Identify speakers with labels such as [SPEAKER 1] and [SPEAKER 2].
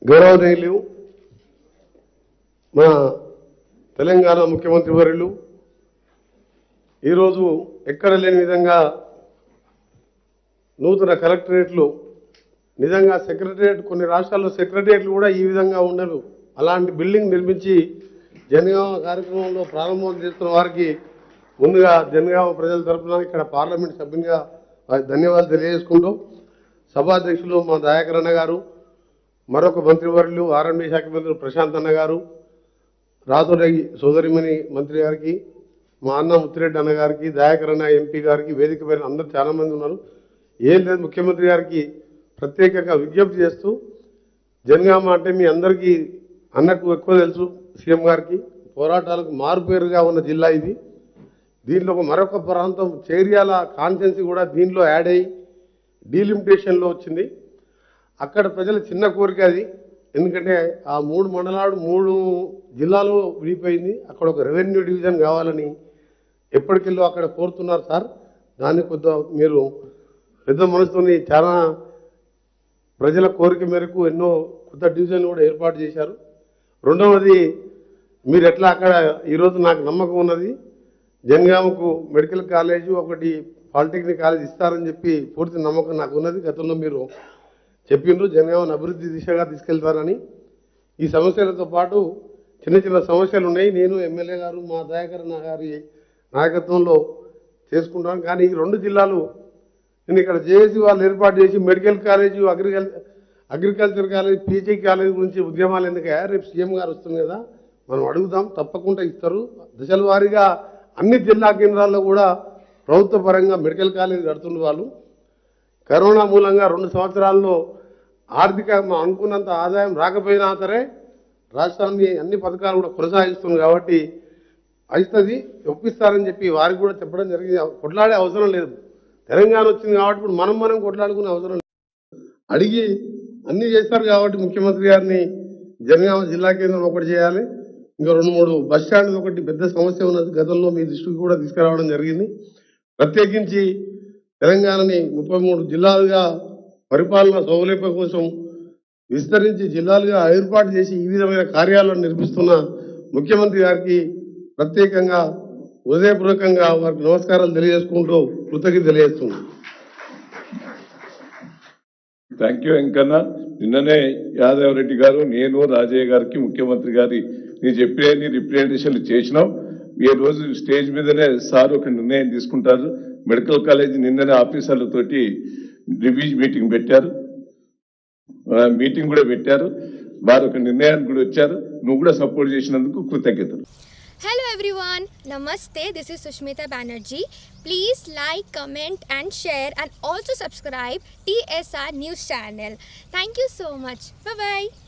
[SPEAKER 1] గౌరవనీయులు మన తెలంగాణ ముఖ్యమంత్రి వర్యులు ఈరోజు ఎక్కడ లేని విధంగా నూతన కలెక్టరేట్లు నిజంగా సెక్రటరియట్ కొన్ని రాష్ట్రాల్లో సెక్రటరియట్లు కూడా ఈ విధంగా ఉండరు అలాంటి బిల్డింగ్ నిర్మించి జనగామ కార్యక్రమంలో ప్రారంభం చేస్తున్న వారికి ముందుగా జనగామ ప్రజల తరపున ఇక్కడ పార్లమెంట్ సభ్యునిగా వారికి ధన్యవాదాలు తెలియజేసుకుంటూ సభాధ్యక్షులు మా దయాకర్ అన్న గారు మరొక మంత్రివర్యులు ఆర్ఎండి శాఖ మంత్రి ప్రశాంత్ అన్న గారు రాతోడగి సోదరిమణి మంత్రి గారికి మా అన్న ముత్తిరెడ్డి అన్న గారికి దయాకర్ అన్న ఎంపీ గారికి వేదిక పైన అందరు చాలా మంది ఉన్నారు ఏం లేదు ముఖ్యమంత్రి గారికి ప్రత్యేకంగా విజ్ఞప్తి చేస్తూ జనగామ అంటే మీ అందరికీ అన్నకు ఎక్కువ తెలుసు సీఎం గారికి పోరాటాలకు మారుపేరుగా ఉన్న జిల్లా ఇది దీంట్లో ఒక మరొక ప్రాంతం చేర్యాల కాన్సెన్సీ కూడా దీనిలో యాడ్ అయ్యి డీలిమిటేషన్లో వచ్చింది అక్కడ ప్రజల చిన్న కోరిక అది ఎందుకంటే ఆ మూడు మండలాలు మూడు జిల్లాలు విడిపోయింది అక్కడ ఒక రెవెన్యూ డివిజన్ కావాలని ఎప్పటికెళ్ళో అక్కడ కోరుతున్నారు సార్ దాన్ని కొద్ది మీరు పెద్ద మనసుతోని చాలా ప్రజల కోరిక మేరకు ఎన్నో కొత్త డివిజన్లు కూడా ఏర్పాటు చేశారు రెండవది మీరు ఎట్లా అక్కడ ఈరోజు నాకు నమ్మకం ఉన్నది జనగామకు మెడికల్ కాలేజు ఒకటి పాలిటెక్నిక్ కాలేజ్ ఇస్తారని చెప్పి పూర్తి నమ్మకం నాకు ఉన్నది గతంలో మీరు చెప్పిండ్రు జనగామను అభివృద్ధి దిశగా తీసుకెళ్తారని ఈ సమస్యలతో పాటు చిన్న చిన్న సమస్యలు ఉన్నాయి నేను ఎమ్మెల్యే గారు మా దయాకర్ నా గారి నాయకత్వంలో చేసుకుంటాను కానీ ఈ రెండు జిల్లాలు నేను ఇక్కడ జేఏసీ వాళ్ళు ఏర్పాటు చేసి మెడికల్ కాలేజీ అగ్రికల్ అగ్రికల్చర్ కాలేజ్ పీజీ కాలేజ్ గురించి ఉద్యమాలు ఎందుకయ్యా రేపు సీఎం గారు వస్తుంది కదా మనం అడుగుదాం తప్పకుండా ఇస్తారు దశల వారీగా అన్ని జిల్లా కేంద్రాల్లో కూడా ప్రభుత్వ పరంగా మెడికల్ కాలేజ్ కడుతున్న వాళ్ళు కరోనా మూలంగా రెండు సంవత్సరాల్లో ఆర్థిక మనం అనుకున్నంత ఆదాయం రాకపోయినా సరే రాష్ట్రాన్ని అన్ని పథకాలు కూడా కొనసాగిస్తుంది కాబట్టి అవుతుంది ఒప్పిస్తారని చెప్పి వారికి కూడా చెప్పడం జరిగింది కొట్లాడే అవసరం లేదు తెలంగాణ వచ్చింది కాబట్టి ఇప్పుడు మనం మనం కొట్లాడుకునే అవసరం లేదు అడిగి అన్నీ చేస్తారు కాబట్టి ముఖ్యమంత్రి గారిని జనగామ జిల్లా కేంద్రం ఒకటి చేయాలి ఇంకా రెండు మూడు బస్ స్టాండ్ ఒకటి పెద్ద సమస్య ఉన్నది గతంలో మీ దృష్టికి కూడా తీసుకురావడం జరిగింది ప్రత్యేకించి తెలంగాణని ముప్పై మూడు జిల్లాలుగా పరిపాలన సౌలభ్యం కోసం విస్తరించి జిల్లాలుగా ఏర్పాటు చేసి ఈ విధమైన కార్యాలను నిర్మిస్తున్న ముఖ్యమంత్రి గారికి ప్రత్యేకంగా హృదయపూర్వకంగా వారికి నమస్కారాలు తెలియజేసుకుంటూ కృతజ్ఞత తెలియజేస్తున్నాను
[SPEAKER 2] థ్యాంక్ యూ వెంకన్న నిన్ననే యాదవ్ రెడ్డి గారు నేను రాజయ్య గారికి ముఖ్యమంత్రి గారి నీ చెప్పిన రిప్రజెంటేషన్లు చేసినాం ఈ రోజు స్టేజ్ మీదనే సార్ ఒక నిర్ణయం తీసుకుంటారు మెడికల్ కాలేజ్ నిన్ననే ఆఫీసర్లతోటి రివ్యూ మీటింగ్ పెట్టారు ఆ, మీటింగ్ కూడా పెట్టారు వారు ఒక నిర్ణయానికి కూడా వచ్చారు నువ్వు కూడా సపోర్ట్ చేసినందుకు కృతజ్ఞతలు
[SPEAKER 3] Hello everyone, Namaste. This is Sushmita Banerjee. Please like, comment, and share, and also subscribe TSR News channel. Thank you so much. Bye bye.